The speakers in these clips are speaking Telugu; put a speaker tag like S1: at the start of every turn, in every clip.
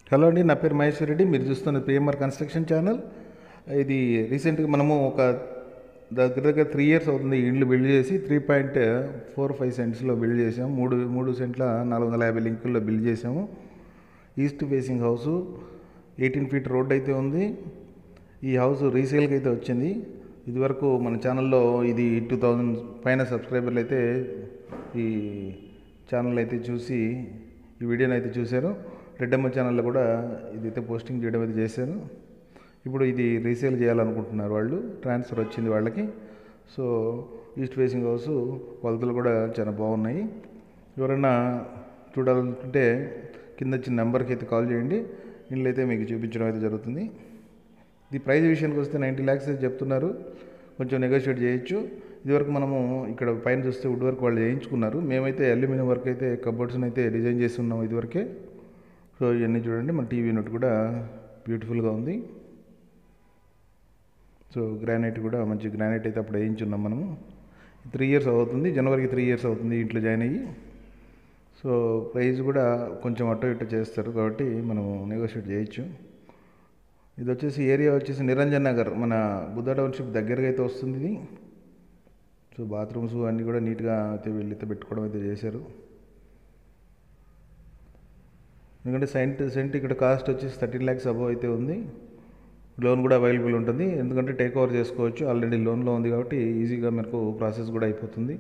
S1: హలో అండి నా పేరు మహేశ్వర్ రెడ్డి మీరు చూస్తున్న పిఎంఆర్ కన్స్ట్రక్షన్ ఛానల్ ఇది రీసెంట్గా మనము ఒక దగ్గర దగ్గర త్రీ ఇయర్స్ అవుతుంది ఈ ఇండ్లు బిల్డ్ చేసి త్రీ పాయింట్ ఫోర్ ఫైవ్ సెంట్స్లో బిల్డ్ చేసాము మూడు మూడు సెంట్ల నాలుగు వందల యాభై లింకుల్లో బిల్డ్ చేసాము east facing house eighteen feet road అయితే ఉంది ఈ హౌస్ రీసేల్కి అయితే వచ్చింది ఇదివరకు మన ఛానల్లో ఇది టూ థౌజండ్ పైన సబ్స్క్రైబర్లు అయితే ఈ ఛానల్ అయితే చూసి ఈ వీడియోని అయితే చూశారు రెడ్డమ్మ ఛానల్లో కూడా ఇదైతే పోస్టింగ్ చేయడం అయితే చేశారు ఇప్పుడు ఇది రీసేల్ చేయాలనుకుంటున్నారు వాళ్ళు ట్రాన్స్ఫర్ వచ్చింది వాళ్ళకి సో ఈస్ట్ ఫేసింగ్ హౌస్ కొలతలు కూడా చాలా బాగున్నాయి ఎవరైనా చూడాలనుకుంటే కింద వచ్చిన నెంబర్కి అయితే కాల్ చేయండి ఇల్లు అయితే మీకు చూపించడం అయితే జరుగుతుంది ఇది ప్రైస్ విషయానికి వస్తే నైంటీ ల్యాక్స్ అయితే చెప్తున్నారు కొంచెం నెగోషియేట్ చేయొచ్చు ఇదివరకు మనము ఇక్కడ పైన చూస్తే వుడ్ వర్క్ వాళ్ళు చేయించుకున్నారు మేమైతే అల్యూమినియం వర్క్ అయితే కబోర్డ్స్ని అయితే డిజైన్ చేసి ఉన్నాం ఇదివరకే సో ఇవన్నీ చూడండి మన టీవీ యూనిట్ కూడా బ్యూటిఫుల్గా ఉంది సో గ్రానైట్ కూడా మంచి గ్రానైట్ అయితే అప్పుడు వేయించున్నాం మనము త్రీ ఇయర్స్ అవుతుంది జనవరికి త్రీ ఇయర్స్ అవుతుంది ఇంట్లో జాయిన్ అయ్యి సో ప్రైస్ కూడా కొంచెం అటు ఇటు చేస్తారు కాబట్టి మనము నెగోషియేట్ చేయొచ్చు ఇది వచ్చేసి ఏరియా వచ్చేసి నిరంజన్ నగర్ మన బుద్ధ టౌన్షిప్ దగ్గరగా అయితే వస్తుంది ఇది సో బాత్రూమ్స్ అన్నీ కూడా నీట్గా అయితే వీళ్ళైతే పెట్టుకోవడం అయితే చేశారు ఎందుకంటే సెంట్ సెంట్ ఇక్కడ కాస్ట్ వచ్చేసి థర్టీన్ ల్యాక్స్ అబవ్ అయితే ఉంది లోన్ కూడా అవైలబుల్ ఉంటుంది ఎందుకంటే టేక్ ఓవర్ చేసుకోవచ్చు ఆల్రెడీ లోన్లో ఉంది కాబట్టి ఈజీగా మనకు ప్రాసెస్ కూడా అయిపోతుంది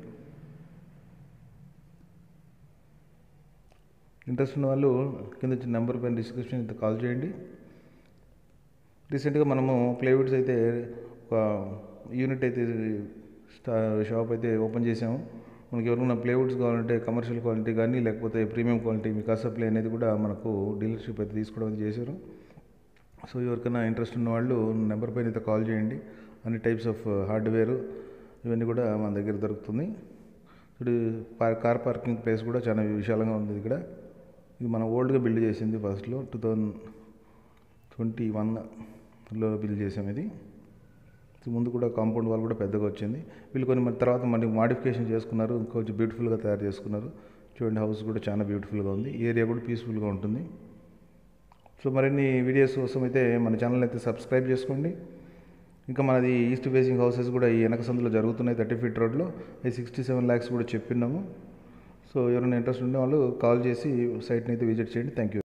S1: ఇంట్రెస్ట్ ఉన్న వాళ్ళు కింద వచ్చిన నెంబర్ పైన డిస్క్రిప్షన్ అయితే కాల్ చేయండి రీసెంట్గా మనము ప్లేవుడ్స్ అయితే ఒక యూనిట్ అయితే స్టా షాప్ అయితే ఓపెన్ చేసాము మనకి ఎవరైనా ప్లేవుడ్స్ కావాలంటే కమర్షియల్ క్వాలిటీ కానీ లేకపోతే ప్రీమియం క్వాలిటీ మికాసా ప్లే అనేది కూడా మనకు డీలర్షిప్ అయితే తీసుకోవడం అయితే చేశారు సో ఎవరికైనా ఇంట్రెస్ట్ ఉన్న వాళ్ళు నెంబర్ పైన అయితే కాల్ చేయండి అన్ని టైప్స్ ఆఫ్ హార్డ్వేర్ ఇవన్నీ కూడా మన దగ్గర దొరుకుతుంది ఇప్పుడు కార్ పార్కింగ్ ప్లేస్ కూడా చాలా విశాలంగా ఉంది ఇక్కడ ఇది మనం ఓల్డ్గా బిల్డ్ చేసింది ఫస్ట్లో టూ థౌజండ్ ట్వంటీ వన్లో బిల్డ్ చేసాం ఇది ముందు కూడా కాంపౌండ్ వాల్ కూడా పెద్దగా వచ్చింది వీళ్ళు కొన్ని మరి తర్వాత మళ్ళీ మాడిఫికేషన్ చేసుకున్నారు కొంచెం బ్యూటిఫుల్గా తయారు చేసుకున్నారు చూడండి హౌస్ కూడా చాలా బ్యూటిఫుల్గా ఉంది ఏరియా కూడా పీస్ఫుల్గా ఉంటుంది సో మరిన్ని వీడియోస్ కోసం అయితే మన ఛానల్ అయితే సబ్స్క్రైబ్ చేసుకోండి ఇంకా మనది ఈస్ట్ ఫేసింగ్ హౌసెస్ కూడా ఈ వెనక సందులో జరుగుతున్నాయి థర్టీ ఫీట్ రోడ్లో ఈ సిక్స్టీ సెవెన్ ల్యాక్స్ కూడా చెప్పినాము సో ఎవరైనా ఇంట్రెస్ట్ ఉండే వాళ్ళు కాల్ చేసి సైట్ని అయితే విజిట్ చేయండి థ్యాంక్ యూ